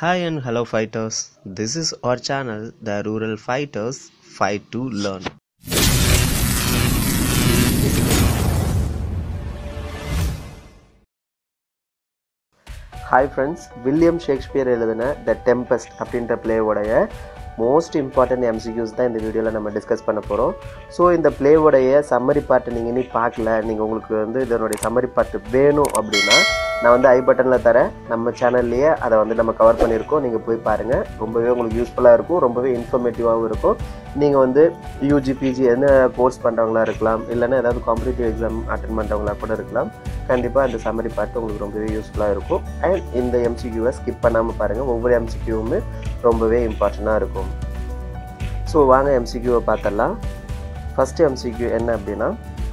Hi and hello fighters. This is our channel, the Rural Fighters Fight to Learn. Hi friends William Shakespeare எழுதின the tempest அப்படின்ற பிளேவோடைய most important MCQs தான் இந்த வீடியோவில் நம்ம discuss பண்ண போகிறோம் ஸோ இந்த பிளேவோடைய சம்மரி பார்ட்டை நீங்கள் இனி பார்க்கல நீங்கள் உங்களுக்கு வந்து இதனுடைய சம்மரி பார்ட் வேணும் அப்படின்னா நான் வந்து ஐ பட்டனில் தரேன் நம்ம சேனல்லையே அதை வந்து நம்ம கவர் பண்ணியிருக்கோம் நீங்கள் போய் பாருங்கள் ரொம்பவே உங்களுக்கு யூஸ்ஃபுல்லாக இருக்கும் ரொம்பவே இன்ஃபர்மேட்டிவாகவும் இருக்கும் நீங்கள் வந்து யூஜி பிஜி என்ன கோர்ஸ் பண்ணுறவங்களா இருக்கலாம் இல்லைன்னா ஏதாவது காம்படிட்டிவ் எக்ஸாம் அட்டன் பண்ணுறவங்களா கூட இருக்கலாம் கண்டிப்பாக அந்த சம்மரி பார்ட் உங்களுக்கு ரொம்பவே யூஸ்ஃபுல்லாக இருக்கும் அண்ட் இந்த எம்சிக்யூவை ஸ்கிப் பண்ணாமல் பாருங்கள் ஒவ்வொரு எம்சிக்யூவுமே ரொம்பவே இம்பார்ட்டண்ட்டாக இருக்கும் ஸோ வாங்க எம்சிக்யூவை பார்த்துடலாம் ஃபஸ்ட்டு எம்சிக்யூ என்ன அப்படின்னா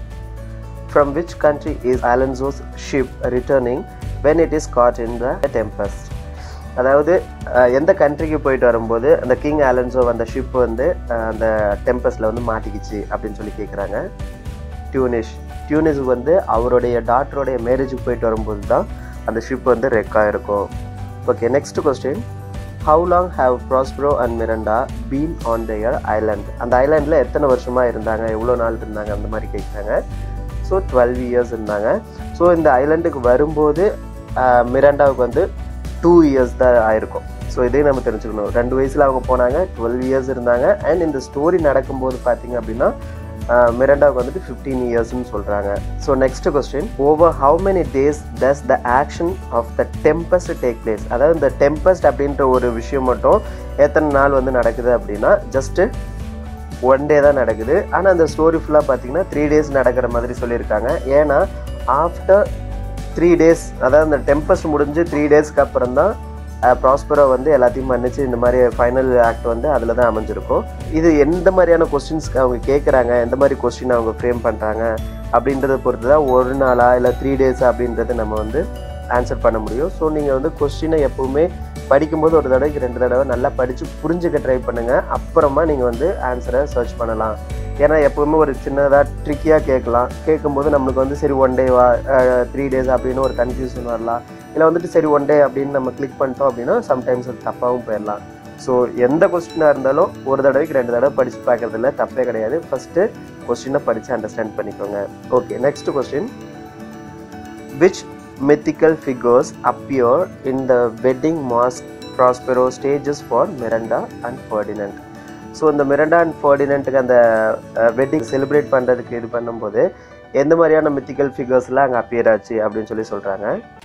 from which country is Alonso's ship returning when it is caught in the Tempest அதாவது அஹ், எந்த கண்ட்ரிக்கு போயிட்டு வரும்போது அந்த கிங் அலன்சோ அந்த ஷிப் வந்து அஹ், அந்த டெம்பஸ்டில் வந்து மாட்டிக்கிச்சு அப்படின்னு சொல்லி கேட்குறாங்க டியூனிஷ் டியூனிஸ் வந்து அவருடைய டாக்டருடைய மேரேஜுக்கு போயிட்டு வரும்போது தான் அந்த ஷிப் வந்து ரெக்காக இருக்கும் okay next question how long have Prospero and Miranda been on their island அந்த ஐலாண்டில் எத்தனை வருஷமாக இருந்தாங்க எவ்வளோ நாள் இருந்தாங்க அந்த மாதிரி கேட்குறாங்க ஸோ டுவெல் இயர்ஸ் இருந்தாங்க ஸோ இந்த ஐலாண்டுக்கு வரும்போது ஆஹ், மிராண்டாவுக்கு வந்து டூ இயர்ஸ் தான் ஆயிருக்கும் ஸோ இதையும் நம்ம தெரிஞ்சுக்கணும் ரெண்டு வயசில் அவங்க போனாங்க டுவெல் இயர்ஸ் இருந்தாங்க அண்ட் இந்த ஸ்டோரி நடக்கும்போது பார்த்தீங்க அப்படின்னா ஆஹ், மிராண்டாவுக்கு வந்துட்டு ஃபிஃப்டீன் இயர்ஸ்னு சொல்கிறாங்க so next question over how many days does the action of the Tempest take place அதாவது இந்த டெம்பஸ்ட் அப்படின்ற ஒரு விஷயம் மட்டும் எத்தனை நாள் வந்து நடக்குது அப்படின்னா ஜஸ்ட்டு ஒன் டே தான் நடக்குது ஆனால் அந்த ஸ்டோரி ஃபுல்லாக பார்த்தீங்கன்னா த்ரீ டேஸ் நடக்கிற மாதிரி சொல்லியிருக்காங்க ஏன்னா ஆஃப்டர் த்ரீ டேஸ் அதாவது அந்த டெம்பஸ்ட் முடிஞ்சு த்ரீ டேஸ்க்கு அப்புறம் தான் ப்ராஸ்பரோ வந்து எல்லாத்தையும் மன்னிச்சு இந்த மாதிரி ஃபைனல் ஆக்ட் வந்து அதில் தான் அமைஞ்சிருக்கும் இது எந்த மாதிரியான கொஸ்டின்ஸ்க்கு அவங்க கேட்குறாங்க எந்த மாதிரி கொஸ்டின் அவங்க ஃப்ரேம் பண்ணுறாங்க அப்படின்றத பொறுத்து தான் ஒரு நாளா இல்லை த்ரீ டேஸ் அப்படின்றத நம்ம வந்து ஆன்சர் பண்ண முடியும் ஸோ நீங்கள் வந்து கொஸ்டினை எப்போவுமே படிக்கும்போது ஒரு தடவைக்கு ரெண்டு தடவை நல்லா படித்து புரிஞ்சுக்க ட்ரை பண்ணுங்கள் அப்புறமா நீங்கள் வந்து ஆன்சரை சர்ச் பண்ணலாம் ஏன்னா எப்போவுமே ஒரு சின்னதாக ட்ரிக்கியாக கேட்கலாம் கேட்கும்போது நம்மளுக்கு வந்து சரி ஒன் டேவா த்ரீ டேஸ் அப்படின்னு ஒரு கன்ஃபியூஷன் வரலாம் இல்லை வந்துட்டு சரி ஒன் டே அப்படின்னு நம்ம கிளிக் பண்ணிட்டோம் அப்படின்னா சம்டைம்ஸ் அது தப்பாகவும் போயிடலாம் ஸோ எந்த கொஸ்டினாக இருந்தாலும் ஒரு தடவைக்கு ரெண்டு தடவை படித்து பார்க்கறதுல தப்பே கிடையாது ஃபஸ்ட்டு கொஸ்டினை படித்து அண்டர்ஸ்டாண்ட் பண்ணிக்கோங்க okay next question which mythical figures appear in the wedding mask Prospero stages for Miranda and Ferdinand so இந்த மிரண்டா அண்ட் ஃபர்டினண்ட்டுக்கு அந்த வெட்டிங் செலிப்ரேட் பண்ணுறதுக்கு இது பண்ணும்போது எந்த மாதிரியான மித்திக்கல் ஃபிகர்ஸ்லாம் அங்கே அப்பியர் ஆச்சு அப்படின்னு சொல்லி சொல்கிறாங்க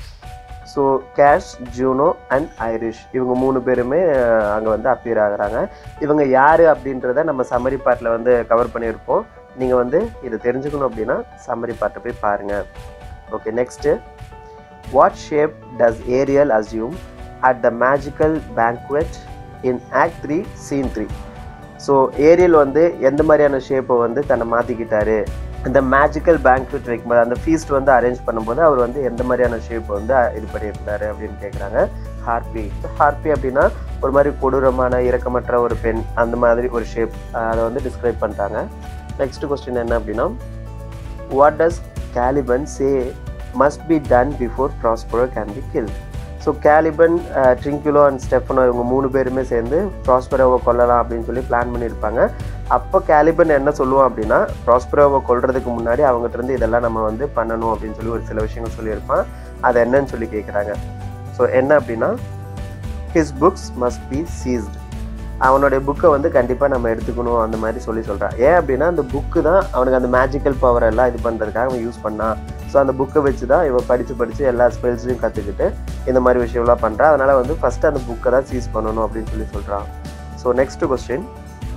ஸோ கேஷ் ஜூனோ அண்ட் ஐரிஷ் இவங்க மூணு பேருமே அங்கே வந்து அப்பியர் ஆகுறாங்க இவங்க யார் அப்படின்றத நம்ம சம்மரி பார்ட்டில் வந்து கவர் பண்ணியிருப்போம் நீங்கள் வந்து இதை தெரிஞ்சுக்கணும் அப்படின்னா சம்மரி பார்ட்டை போய் பாருங்கள் okay next what shape does Ariel assume at the magical banquet in act three scene three so Ariel வந்து எந்த மாதிரியான ஷேப்பை வந்து தன்னை மாற்றிக்கிட்டாரு இந்த மேஜிக்கல் பேங்க்வெட் வைக்கும்போது அந்த ஃபீஸ்ட் வந்து அரேஞ்ச் பண்ணும்போது அவர் வந்து எந்த மாதிரியான ஷேப் வந்து அ- இது பண்ணியிருந்தாரு அப்படின்னு கேட்குறாங்க ஹார்பி ஹார்பி அப்படின்னா ஒரு மாதிரி கொடூரமான இரக்கமற்ற ஒரு பெண் அந்த மாதிரி ஒரு ஷேப் அதை வந்து டிஸ்கிரைப் பண்ணுறாங்க நெக்ஸ்ட் கொஸ்டின் என்ன அப்படின்னா what does Caliban say must be done before Prospero can be kill so Caliban Trinculo and Stephano இவங்க மூணு பேருமே சேர்ந்து ப்ராஸ்பரோவை கொல்லலாம் அப்படின்னு சொல்லி பிளான் பண்ணியிருப்பாங்க அப்போ கேலிபன் என்ன சொல்லுவோம் அப்படின்னா ப்ராஸ்பரோவை கொல்றதுக்கு முன்னாடி அவங்ககிட்ட இருந்து இதெல்லாம் நம்ம வந்து பண்ணணும் அப்படின்னு சொல்லி ஒரு சில விஷயங்கள் சொல்லியிருப்பான் அது என்னன்னு சொல்லி கேட்குறாங்க ஸோ என்ன அப்படின்னா his books must be seized அவனுடைய புக்கை வந்து கண்டிப்பாக நம்ம எடுத்துக்கணும் அந்த மாதிரி சொல்லி சொல்கிறான் ஏன் அப்படின்னா அந்த புக்கு தான் அவனுக்கு அந்த மேஜிக்கல் பவர் எல்லாம் இது பண்ணுறதுக்காக அவன் யூஸ் பண்ணான் ஸோ அந்த புக்கை வச்சு தான் இவன் படித்து படித்து எல்லா ஸ்பெல்ஸையும் கற்றுக்கிட்டு இந்த மாதிரி விஷயம்லாம் பண்ணுறான் அதனால் வந்து ஃபஸ்ட்டு அந்த புக்கை தான் சீஸ் பண்ணணும் அப்படின்னு சொல்லி சொல்கிறான் so next question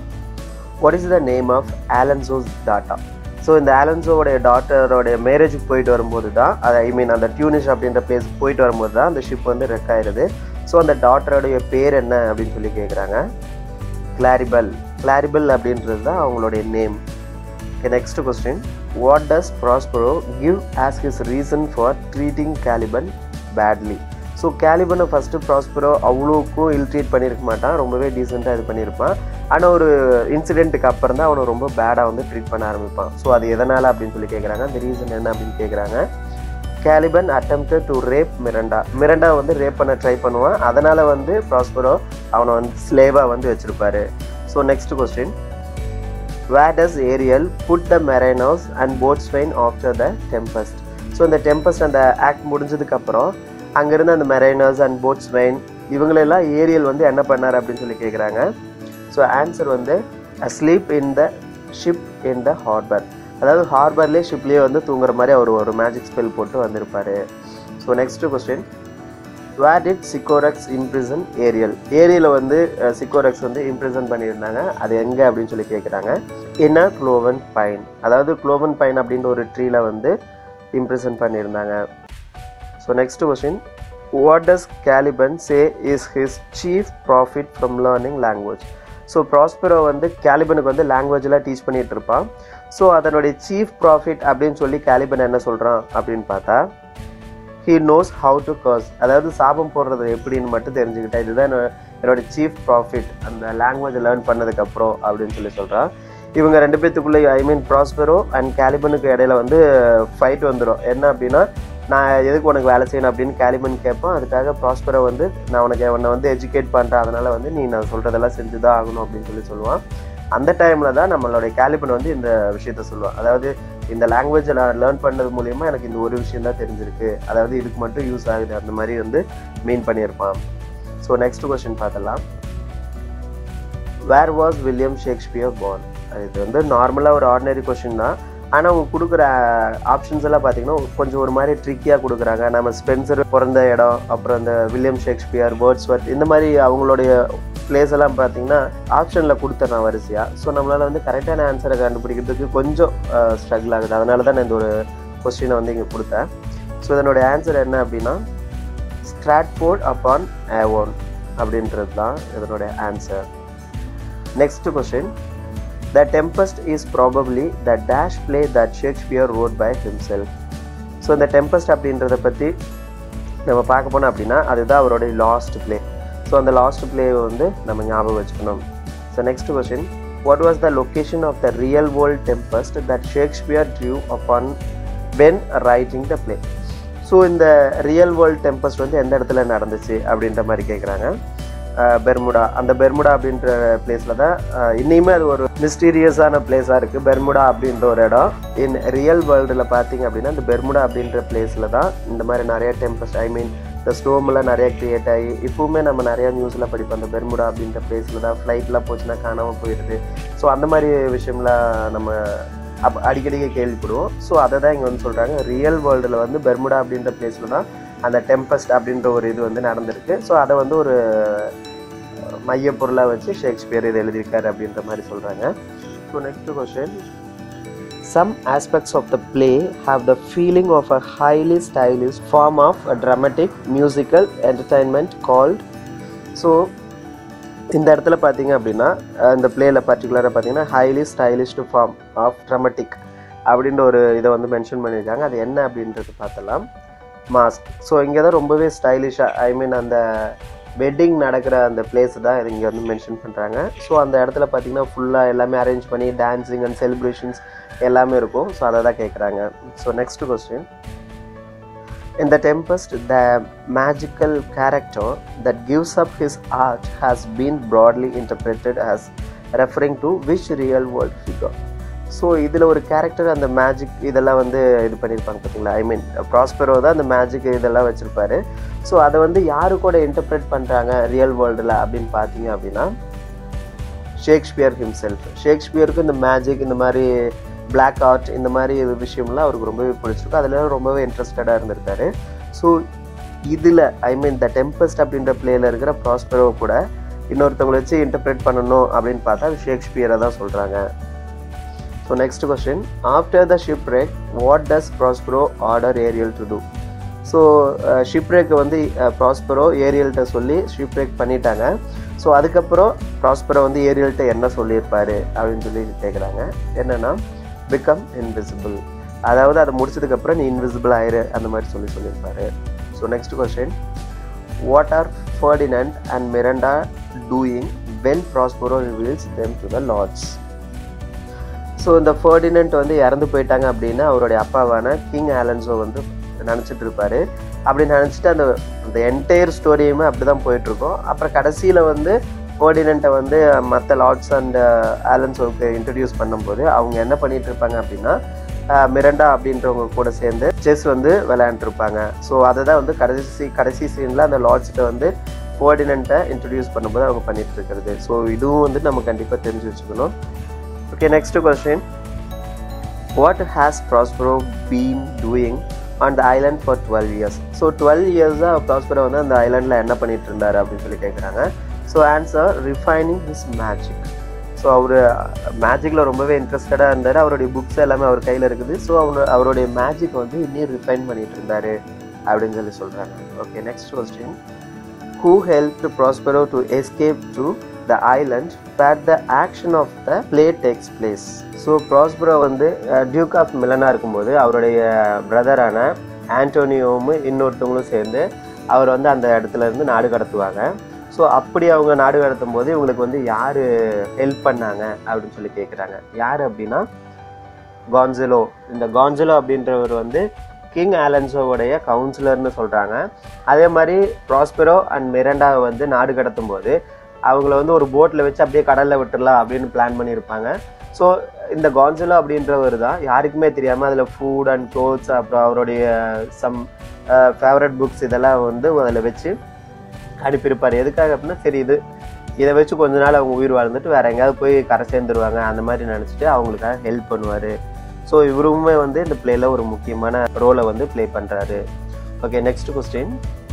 what is the name of Alonso's daughter so இந்த ஆலன்சோவோடைய டாட்டரோடைய மேரேஜுக்கு போயிட்டு வரும்போது தான் அது ஐ மீன் அந்த டியூனிஷ் அப்படின்ற பிளேஸ்க்கு போயிட்டு வரும்போது தான் அந்த ஷிப் வந்து ரெக் ஆயிருது ஸோ அந்த டாட்டரோடைய பேர் என்ன அப்படின்னு சொல்லி கேட்குறாங்க கிளாரிபல் கிளாரிபல் அப்படின்றது தான் அவங்களுடைய name next question what does Prospero give as his reason for treating Caliban badly so கேலிபனை ஃபஸ்ட்டு ப்ராஸ்பரோ அவ்வளோக்கும் இல் ட்ரீட் பண்ணியிருக்க மாட்டான் ரொம்பவே டீசெண்டாக இது பண்ணியிருப்பான் ஆனால் ஒரு இன்சிடென்ட்டுக்கு அப்புறம் தான் அவனை ரொம்ப பேடாக வந்து ட்ரீட் பண்ண ஆரம்பிப்பான் ஸோ அது எதனால் அப்படின்னு சொல்லி கேட்குறாங்க அந்த ரீசன் என்ன அப்படின்னு கேட்குறாங்க Caliban attempted to rape Miranda Miranda வந்து ரேப் பண்ண ட்ரை பண்ணுவான் அதனால் வந்து ப்ராஸ்பரோ அவனை வந்து ஸ்லேவாக வந்து வச்சுருப்பாரு so next question where does Ariel put the mariners and boatswain after the Tempest so இந்த டெம்பஸ்ட் அந்த ஆக்ட் முடிஞ்சதுக்கப்புறம் அங்கேருந்து அந்த மெரைனர்ஸ் அண்ட் போட்ஸ்வைன் இவங்களெல்லாம் ஏரியல் வந்து என்ன பண்ணார் அப்படின்னு சொல்லி கேட்குறாங்க ஸோ ஆன்சர் வந்து sleep in the ship in the harbour அதாவது ஹார்பர்லேயே ஷிப்லேயே வந்து தூங்குற மாதிரி அவர் ஒரு மேஜிக் ஸ்பெல் போட்டு வந்திருப்பார் so next question where did Sycorax imprison Ariel ஏரியல வந்து சிக்கோரக்ஸ் வந்து இம்ப்ரிசன் பண்ணியிருந்தாங்க அது எங்கே அப்படின்னு சொல்லி கேட்குறாங்க என்ன க்ளோவன் பைன் அதாவது க்ளோவன் பைன் அப்படின்ற ஒரு ட்ரீல வந்து இம்ப்ரிசன் பண்ணியிருந்தாங்க so next question what does Caliban say is his chief profit from learning language so Prospero வந்து கேலிபனுக்கு வந்து லாங்குவேஜ்லாம் டீச் பண்ணிட்டு இருப்பான் ஸோ அதனுடைய சீஃப் ப்ராஃபிட் அப்படின்னு சொல்லி கேலிபன் என்ன சொல்கிறான் அப்படின்னு பார்த்தா he knows how to curse அதாவது சாபம் போடுறது எப்படின்னு மட்டும் தெரிஞ்சுக்கிட்டேன் இதுதான் என்னோட- என்னோட சீஃப் ப்ராஃபிட் அந்த லாங்குவேஜ் லேர்ன் பண்ணதுக்கப்புறம் அப்படின்னு சொல்லி சொல்கிறான் இவங்க ரெண்டு பேத்துக்குள்ளே ஐ மீன் ப்ராஸ்பெரோ அண்ட் கேலிபனுக்கு இடையில வந்து ஃபைட் வந்துடும் என்ன அப்படின்னா நான் எதுக்கு உனக்கு வேலை செய்யணும் அப்படின்னு கேலிபன் கேட்பான் அதுக்காக ப்ராஸ்பெரோ வந்து நான் உனக்கு உன்னை வந்து எஜுகேட் பண்ணுறேன் அதனால வந்து நீ நான் சொல்கிறதெல்லாம் செஞ்சு தான் ஆகணும் அப்படின்னு சொல்லி சொல்லுவான் அந்த டைமில் தான் நம்மளுடைய கேலிபன் வந்து இந்த விஷயத்த சொல்லுவான் அதாவது இந்த லாங்குவேஜை நான் லேர்ன் பண்ணது மூலியமா எனக்கு இந்த ஒரு விஷயம் தான் தெரிஞ்சிருக்கு அதாவது இதுக்கு மட்டும் யூஸ் ஆகுது அந்த மாதிரி வந்து மீன் பண்ணியிருப்பான் ஸோ நெக்ஸ்ட் கொஸ்டின் பார்த்தலாம் where was William Shakespeare born இது வந்து நார்மலாக ஒரு ஆர்டினரி கொஸ்டின் தான் ஆனால் அவங்க கொடுக்குற ஆப்ஷன்ஸ் எல்லாம் பார்த்தீங்கன்னா கொஞ்சம் ஒரு மாதிரி ட்ரிக்கியாக கொடுக்குறாங்க நம்ம ஸ்பென்சர் பிறந்த இடம் அப்புறம் இந்த வில்லியம் ஷேக்ஸ்பியர் வேர்ட்ஸ்வர்த் இந்த மாதிரி அவங்களுடைய பிளேஸ் எல்லாம் பார்த்தீங்கன்னா ஆப்ஷனில் கொடுத்துட்றேன் வரிசையாக ஸோ நம்மளால் வந்து கரெக்டான ஆன்சரை கண்டுபிடிக்கிறதுக்கு கொஞ்சம் ஸ்ட்ரகிள் ஆகுது அதனால தான் நான் இந்த ஒரு கொஸ்டினை வந்து இங்கே கொடுத்தேன் ஸோ இதனுடைய ஆன்சர் என்ன அப்படின்னா ஸ்ட்ராட்போர்ட் அப்பான் ஏவோன் அப்படின்றது தான் இதனுடைய answer next question the Tempest is probably the dash play that Shakespeare wrote by himself so இந்த டெம்பஸ்ட் அப்படின்றத பற்றி நம்ம பார்க்க போனோம் அப்படின்னா அதுதான் அவருடைய லாஸ்ட் பிளே ஸோ அந்த லாஸ்ட் பிளேவை வந்து நம்ம ஞாபகம் வச்சுக்கணும் so next question what was the location of the real world tempest that Shakespeare drew upon when writing the play so இந்த ரியல் வேர்ல்ட் டெம்பஸ்ட் வந்து எந்த இடத்துல நடந்துச்சு அப்படின்ற மாதிரி கேட்குறாங்க பெர்முடா அந்த பெர்முடா அப்படின்ற பிளேஸில் தான் அஹ், இன்னியுமே அது ஒரு மிஸ்டீரியஸான பிளேஸாக இருக்குது பெர்முடா அப்படின்ற ஒரு இடம் இன் ரியல் வேர்ல்டில் பார்த்தீங்க அப்படின்னா இந்த பெர்முடா அப்படின்ற பிளேஸில் தான் இந்த மாதிரி நிறைய டெம்பஸ்ட் ஐ மீன் இந்த ஸ்டோம்லாம் நிறைய க்ரியேட் ஆகி இப்போவுமே நம்ம நிறைய நியூஸில் படிப்போம் அந்த பெர்முடா அப்படின்ற பிளேஸில் தான் ஃப்ளைட்லாம் போச்சுன்னா காணாமல் போயிடுது ஸோ அந்த மாதிரி விஷயம்லாம் நம்ம அப் அடிக்கடி கேள்விப்படுவோம் ஸோ அதை தான் இங்கே வந்து சொல்கிறாங்க ரியல் வேர்ல்டில் வந்து பெர்முடா அப்படின்ற பிளேஸில் தான் அந்த டெம்பஸ்ட் அப்படின்ற ஒரு இது வந்து நடந்திருக்கு ஸோ அதை வந்து ஒரு மையப்பொருளாக வச்சு ஷேக்ஸ்பியர் இது எழுதியிருக்காரு அப்படின்ற மாதிரி சொல்கிறாங்க so next question Some aspects of the play have the feeling of a highly stylish form of a dramatic musical entertainment called so இந்த இடத்துல பார்த்தீங்க அப்படின்னா அஹ் இந்த பிளேயில் பர்டிகுலராக பார்த்தீங்கன்னா highly stylised form of dramatic அப்படின்ற ஒரு இதை வந்து மென்ஷன் பண்ணியிருக்காங்க அது என்ன அப்படின்றது பார்த்தலாம் மாஸ்க் ஸோ இங்கே தான் ரொம்பவே ஸ்டைலிஷாக ஐ மீன் அந்த வெட்டிங் நடக்கிற அந்த பிளேஸ் தான் இங்கே வந்து மென்ஷன் பண்ணுறாங்க ஸோ அந்த இடத்துல பார்த்தீங்கன்னா ஃபுல்லாக எல்லாமே அரேஞ்ச் பண்ணி டான்ஸிங் அண்ட் செலிப்ரேஷன்ஸ் எல்லாமே இருக்கும் ஸோ அதை தான் கேட்குறாங்க so next question In the Tempest, the magical character that gives up his art has been broadly interpreted as referring to which real world figure. So இதில் ஒரு character அந்த magic இதெல்லாம் வந்து இது பண்ணியிருப்பாங்க பார்த்தீங்களா ஐ மீன் ப்ராஸ்பெரோ தான் அந்த மேஜிக் இதெல்லாம் வச்சுருப்பாரு ஸோ அதை வந்து யாரு கூட இன்டர்பிரேட் பண்ணுறாங்க ரியல் வேர்ல்டில் அப்படின்னு பார்த்தீங்க அப்படின்னா ஷேக்ஸ்பியர் ஹிம்செல்ஃப் ஷேக்ஸ்பியருக்கு இந்த மேஜிக் இந்த மாதிரி பிளாக் ஆர்ட் இந்த மாதிரி இது விஷயம்லாம் அவருக்கு ரொம்பவே பிடிச்சிருக்கு அதில் ரொம்பவே இன்ட்ரெஸ்டடாக இருந்திருக்காரு ஸோ இதில் ஐ மீன் த டெம்பஸ்ட் அப்படின்ற பிளேயில் இருக்கிற ப்ராஸ்பெரோ கூட இன்னொருத்தவங்களை வச்சு இன்டர்பிரேட் பண்ணணும் அப்படின்னு பார்த்தா அது ஷேக்ஸ்பியரை தான் சொல்கிறாங்க so next question after the ship break what does Prospero order Ariel to do so shipwreck வந்து ப்ராஸ்பெரோ ஏரியல்கிட்ட சொல்லி ஷிப்ரேக் பண்ணிட்டாங்க ஸோ அதுக்கப்புறம் ப்ராஸ்பெரோ வந்து ஏரியல்கிட்ட என்ன சொல்லியிருப்பாரு அப்படின்னு சொல்லி கேட்குறாங்க என்னன்னா பிகம் இன்விசிபிள் அதாவது அதை முடிச்சதுக்கப்புறம் நீ இன்விசிபிள் ஆயிரு அந்த மாதிரி சொல்லி சொல்லியிருப்பாரு so next question what are Ferdinand and Miranda doing when Prospero reveals them to the lords so இந்த ஃபர்டினண்ட் வந்து இறந்து போயிட்டாங்க அப்படின்னா அவருடைய அப்பாவான கிங் ஆலன்சோ வந்து நினச்சிட்டு இருப்பாரு அப்படி நினச்சிட்டு அந்த அந்த என்டையர் ஸ்டோரியுமே அப்படி தான் போயிட்டுருக்கோம் அப்புறம் கடைசியில் வந்து கோஆர்டினண்ட்டை வந்து மற்ற லார்ட்ஸ் அண்ட் ஆலன்ஸோக்கு இன்ட்ரடியூஸ் பண்ணும்போது அவங்க என்ன பண்ணிட்டு இருப்பாங்க அப்படின்னா மிரண்டா அப்படின்றவங்க கூட சேர்ந்து செஸ் வந்து விளையாண்டுருப்பாங்க ஸோ அதை தான் வந்து கடைசி கடைசி சீனில் அந்த லார்ட்ஸ்கிட்ட வந்து கோஆர்டினண்ட்டை இன்ட்ரடியூஸ் பண்ணும்போது அவங்க பண்ணிட்டு இருக்கிறது ஸோ இதுவும் வந்து நம்ம கண்டிப்பாக தெரிஞ்சு வச்சுக்கணும் okay next question what has Prospero been doing on the island for twelve years so twelve இயர்ஸாக ப்ராஸ்பரோ வந்து அந்த ஐலாண்டில் என்ன பண்ணிட்டு இருந்தார் அப்படின்னு சொல்லி கேட்குறாங்க so answer refining his magic so அவர் மேஜிக்கில் ரொம்பவே இன்ட்ரெஸ்டடாக இருந்தார் அவருடைய புக்ஸ் எல்லாமே அவர் கையில் இருக்குது ஸோ அவர் அவருடைய மேஜிக் வந்து இன்னும் ரிஃபைன் பண்ணிட்டு இருந்தார் அப்படின்னு சொல்லி சொல்கிறாங்க okay next question who help Prospero to escape to the island where the action of the play takes place so Prospero வந்து டியூக் ஆஃப் மிலனாக இருக்கும்போது அவருடைய பிரதரான ஆண்டோனியோவும் இன்னொருத்தவங்களும் சேர்ந்து அவர் வந்து அந்த இடத்துல இருந்து நாடு கடத்துவாங்க ஸோ அப்படி அவங்க நாடு கடத்தும் போது இவங்களுக்கு வந்து யார் ஹெல்ப் பண்ணாங்க அப்படின்னு சொல்லி கேட்குறாங்க யார் அப்படின்னா கான்சலோ இந்த கான்சலோ அப்படின்றவர் வந்து கிங் ஆலன்சோவுடைய கவுன்சிலர்னு சொல்கிறாங்க அதே மாதிரி ப்ராஸ்பெரோ அண்ட் மிரண்டாவை வந்து நாடு கடத்தும் போது அவங்கள வந்து ஒரு போட்டில் வச்சு அப்படியே கடலில் விட்டுடலாம் அப்படின்னு பிளான் பண்ணியிருப்பாங்க ஸோ இந்த கான்சலோ அப்படின்றவர் தான் யாருக்குமே தெரியாமல் அதில் ஃபுட் அண்ட் க்ளோத்ஸ் அப்புறம் அவருடைய சம் ஃபேவரட் புக்ஸ் இதெல்லாம் வந்து அதில் வச்சு அனுப்பியிருப்பார் எதுக்காக அப்படின்னா சரி இது இதை வச்சு கொஞ்ச நாள் அவங்க உயிர் வாழ்ந்துட்டு வேற எங்கேயாவது போய் கரை சேர்ந்துருவாங்க அந்த மாதிரி நினச்சிட்டு அவங்களுக்காக ஹெல்ப் பண்ணுவார் ஸோ இவருமே வந்து இந்த பிளேல ஒரு முக்கியமான ரோலை வந்து ப்ளே பண்ணுறாரு okay next question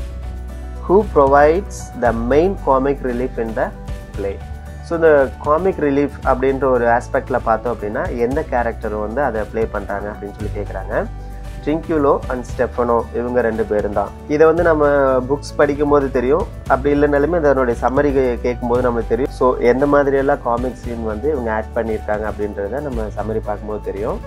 who provides the main comic relief in the play so இந்த காமிக் ரிலீஃப் அப்படின்ற ஒரு ஆஸ்பெக்டில் பார்த்தோம் அப்படின்னா எந்த கேரக்டர் வந்து அதை ப்ளே பண்ணுறாங்க அப்படின்னு சொல்லி கேட்குறாங்க ட்ரிங்க்யூலோ அண்ட் ஸ்டெஃபனோ இவங்க ரெண்டு பேரும் தான் இதை வந்து நம்ம புக்ஸ் படிக்கும் போது தெரியும் அப்படி இல்லைனாலுமே இதனுடைய சம்மரி கேட்கும்போது நம்மளுக்கு தெரியும் ஸோ எந்த மாதிரியெல்லாம் காமிக் சீன் வந்து இவங்க ஆட் பண்ணியிருக்காங்க அப்படின்றத நம்ம சம்மரி பார்க்கும்போது தெரியும்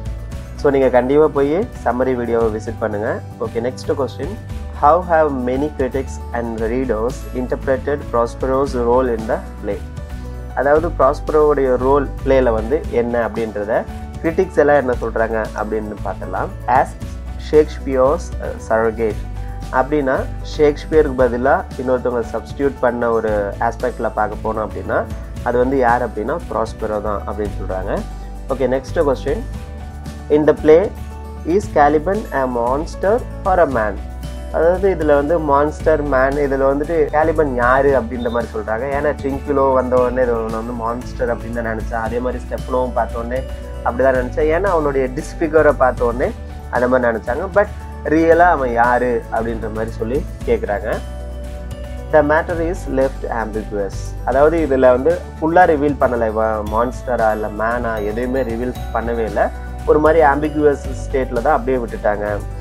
ஸோ நீங்கள் கண்டிப்பாக போய் சம்மரி வீடியோவை விசிட் பண்ணுங்கள் okay next question how have many critics and readers interpreted Prospero's role in the play அதாவது ப்ராஸ்பரோவுடைய ரோல் பிளேல வந்து என்ன அப்படின்றத கிரிட்டிக்ஸ் எல்லாம் என்ன சொல்கிறாங்க அப்படின்னு பார்த்துடலாம் ஆஸ் ஷேக்ஸ்பியர்ஸ் சரகேட் அப்படின்னா ஷேக்ஸ்பியருக்கு பதிலாக இன்னொருத்தவங்க சப்ஸ்டியூட் பண்ண ஒரு ஆஸ்பெக்டில் பார்க்க போனோம் அப்படின்னா அது வந்து யார் அப்படின்னா ப்ராஸ்பரோ தான் அப்படின்னு சொல்கிறாங்க okay next question in the play is Caliban a monster for a man அதாவது இதில் வந்து மான்ஸ்டர் மேன் இதில் வந்துட்டு கேலிபன் யார் அப்படின்ற மாதிரி சொல்கிறாங்க ஏன்னா ட்ரிங்கிலோ வந்த உடனே இது ஒன்று வந்து மான்ஸ்டர் அப்படின்னு தான் நினச்சேன் அதே மாதிரி ஸ்டெப்னோவும் பார்த்த உடனே அப்படி தான் நினச்சேன் ஏன்னா அவனுடைய டிஸ்பிகரை பார்த்த உடனே அந்த மாதிரி நினச்சாங்க பட் ரியலாக அவன் யார் அப்படின்ற மாதிரி சொல்லி கேட்குறாங்க the matter is left ambiguous அதாவது இதில் வந்து ஃபுல்லாக ரிவீல் பண்ணலை மான்ஸ்டரா இல்லை மேனா எதுவுமே ரிவீல் பண்ணவே இல்லை ஒரு மாதிரி ஆம்பிகுவஸ் ஸ்டேட்டில் தான் அப்படியே விட்டுட்டாங்க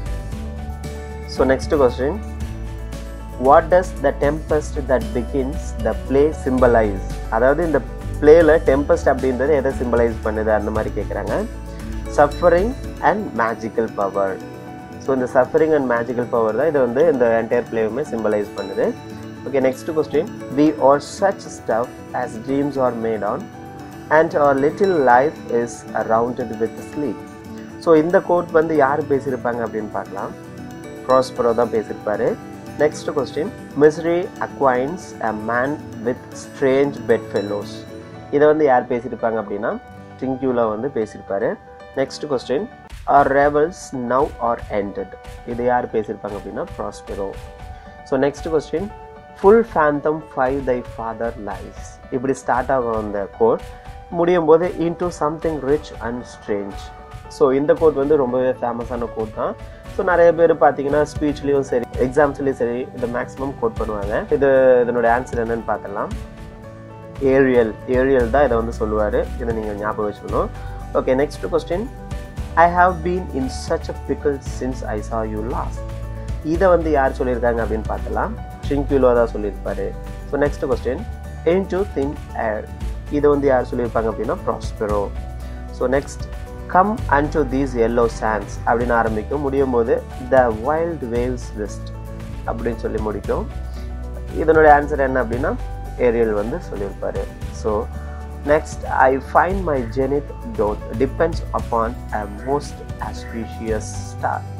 so next question what does the tempest that begins the play symbolise அதாவது இந்த பிளேல டெம்பஸ்ட் அப்படின்றது எதை சிம்பலைஸ் பண்ணுது அந்த மாதிரி கேட்குறாங்க suffering and magical power so இந்த சஃபரிங் அண்ட் மேஜிக்கல் பவர் தான் இதை வந்து இந்த என்டையர் பிளேவுமே சிம்பலைஸ் பண்ணுது okay next question we are such stuff as dreams are made on and our little life is rounded with sleep so இந்த quote வந்து யார் பேசியிருப்பாங்க அப்படின்னு பார்க்கலாம் ப்ராஸ்பரோ தான் பேசியிருப்பாரு next question misery acquaints a man with strange bedfellows இதை வந்து யார் பேசியிருப்பாங்க அப்படின்னா டிங்க்யூவில் வந்து பேசியிருப்பாரு next question our revels now are ended இது யார் பேசியிருப்பாங்க அப்படின்னா Prospero so next question full fathom five thy father lies இப்படி ஸ்டார்ட் ஆகும் அந்த கோட் முடியும் போது into something rich and strange so இந்த கோட் வந்து ரொம்பவே ஃபேமஸான கோட் தான் ஸோ நிறைய பேர் பார்த்தீங்கன்னா ஸ்பீச்லேயும் சரி எக்ஸாம்ஸ்லேயும் சரி இதை மேக்ஸிமம் கோட் பண்ணுவாங்க இது இதனுடைய ஆன்சர் என்னன்னு பார்க்கலாம் ஏரியல் ஏரியல் தான் இதை வந்து சொல்லுவார் இதை நீங்கள் ஞாபகம் வச்சுக்கணும் okay next question I have been in such a pickle since I saw you last இதை வந்து யார் சொல்லியிருக்காங்க அப்படின்னு பார்த்தலாம் ட்ரிங்க்யூலோ தான் சொல்லியிருப்பாரு so next question into thin air இதை வந்து யார் சொல்லியிருப்பாங்க அப்படின்னா Prospero so next come and to these yellow sands அப்படின்னு ஆரம்பிக்கும் முடியும் போது த வைல்ட் வேவ்ஸ் லிஸ்ட் அப்படின்னு சொல்லி முடிக்கும் இதனுடைய ஆன்சர் என்ன அப்படின்னா ஏரியல் வந்து சொல்லியிருப்பாரு so next I find my zenith doth depends upon a most auspicious star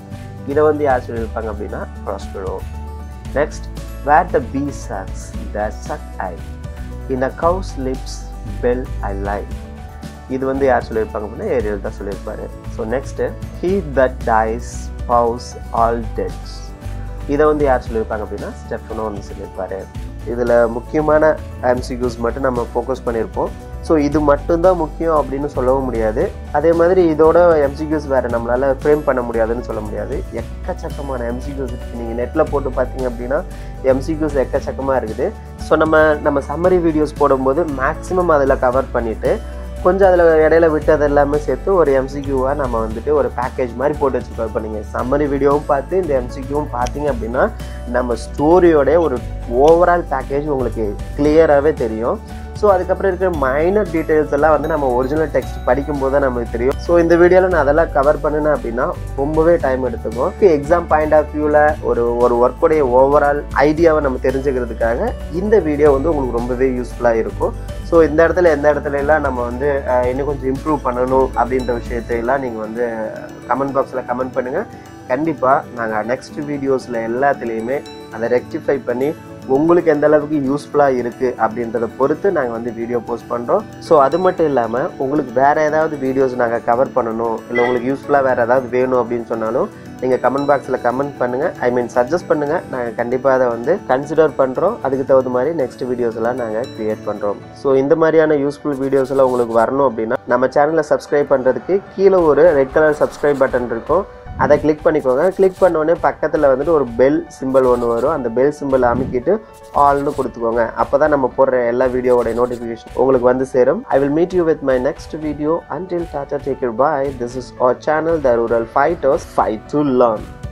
இதை வந்து யார் சொல்லியிருப்பாங்க அப்படின்னா Prospero next where the bee sucks there suck I in a cowslips bell I lie இது வந்து யார் சொல்லியிருப்பாங்க அப்படின்னா ஏரியல் தான் சொல்லியிருப்பாரு so next he that dies pays all debts இதை வந்து யார் சொல்லியிருப்பாங்க அப்படின்னா ஸ்டெஃபனோ வந்து சொல்லியிருப்பாரு இதில் முக்கியமான எம்சிக்யூஸ் மட்டும் நம்ம ஃபோக்கஸ் பண்ணியிருப்போம் ஸோ இது மட்டும்தான் முக்கியம் அப்படின்னு சொல்லவும் முடியாது அதே மாதிரி இதோட எம்சிக்யூஸ் வேறு நம்மளால் ஃப்ரேம் பண்ண முடியாதுன்னு சொல்ல முடியாது எக்கச்சக்கமான எம்சிக்யூஸ் இருக்குது நீங்கள் நெட்டில் போட்டு பார்த்தீங்க அப்படின்னா எம்சிக்யூஸ் எக்கச்சக்கமாக இருக்குது ஸோ நம்ம நம்ம சம்மரி வீடியோஸ் போடும்போது மேக்ஸிமம் அதில் கவர் பண்ணிவிட்டு கொஞ்சம் அதில் இடையில விட்டது எல்லாமே சேர்த்து ஒரு எம்சிக்யூவாக நம்ம வந்துட்டு ஒரு பேக்கேஜ் மாதிரி போட்டு வச்சுருக்கோம் இப்போ நீங்கள் சம்மரி வீடியோவும் பார்த்து இந்த எம்சிக்யூவும் பார்த்தீங்க அப்படின்னா நம்ம ஸ்டோரியோட ஒரு ஓவரால் பேக்கேஜ் உங்களுக்கு கிளியராகவே தெரியும் ஸோ அதுக்கப்புறம் இருக்கிற மைனர் டீட்டெயில்ஸ் எல்லாம் வந்து நம்ம ஒரிஜினல் டெக்ஸ்ட் படிக்கும்போது தான் நமக்கு தெரியும் ஸோ இந்த வீடியோவில் நான் அதெல்லாம் கவர் பண்ணினேன் அப்படின்னா ரொம்பவே டைம் எடுத்துக்கும் எக்ஸாம் பாயிண்ட் ஆஃப் வியூவில் ஒரு ஒரு ஒர்க்குடைய ஓவரால் ஐடியாவை நம்ம தெரிஞ்சுக்கிறதுக்காக இந்த வீடியோ வந்து உங்களுக்கு ரொம்பவே யூஸ்ஃபுல்லாக இருக்கும் ஸோ இந்த இடத்துல எந்த இடத்துல எல்லாம் நம்ம வந்து அஹ், இன்னும் கொஞ்சம் இம்ப்ரூவ் பண்ணணும் அப்படின்ற விஷயத்தையெல்லாம் நீங்கள் வந்து கமெண்ட் பாக்ஸில் கமெண்ட் பண்ணுங்கள் கண்டிப்பாக நாங்கள் நெக்ஸ்ட் வீடியோஸில் எல்லாத்துலேயுமே அதை ரெக்டிஃபை பண்ணி உங்களுக்கு எந்த அளவுக்கு யூஸ்ஃபுல்லாக இருக்குது அப்படின்றத பொறுத்து நாங்கள் வந்து வீடியோ போஸ்ட் பண்ணுறோம் ஸோ அது மட்டும் இல்லாமல் உங்களுக்கு வேறு ஏதாவது வீடியோஸ் நாங்கள் கவர் பண்ணணும் இல்லை உங்களுக்கு யூஸ்ஃபுல்லாக வேறு ஏதாவது வேணும் அப்படின்னு சொன்னாலும் நீங்கள் கமெண்ட் பாக்ஸில் கமெண்ட் பண்ணுங்கள் ஐ மீன் சஜஸ்ட் பண்ணுங்கள் நாங்கள் கண்டிப்பாக அதை வந்து கன்சிடர் பண்ணுறோம் அதுக்கு தகுந்த மாதிரி நெக்ஸ்ட் வீடியோஸ் எல்லாம் நாங்கள் க்ரியேட் பண்ணுறோம் ஸோ இந்த மாதிரியான யூஸ்ஃபுல் வீடியோஸ் எல்லாம் உங்களுக்கு வரணும் அப்படின்னா நம்ம சேனலை சப்ஸ்கிரைப் பண்ணுறதுக்கு கீழே ஒரு ரெட் கலர் சப்ஸ்கிரைப் பட்டன் இருக்கும் அதை கிளிக் பண்ணிக்கோங்க கிளிக் பண்ண உடனே பக்கத்தில் வந்துட்டு ஒரு பெல் சிம்பிள் ஒன்று வரும் அந்த பெல் சிம்பிள் அமைக்கிட்டு ஆல்னு கொடுத்துக்கோங்க அப்போ தான் நம்ம போடுற எல்லா வீடியோவோட நோட்டிஃபிகேஷன் உங்களுக்கு வந்து சேரும் I will meet you with my next video until tata take your bye this is our channel the rural fighters fight to learn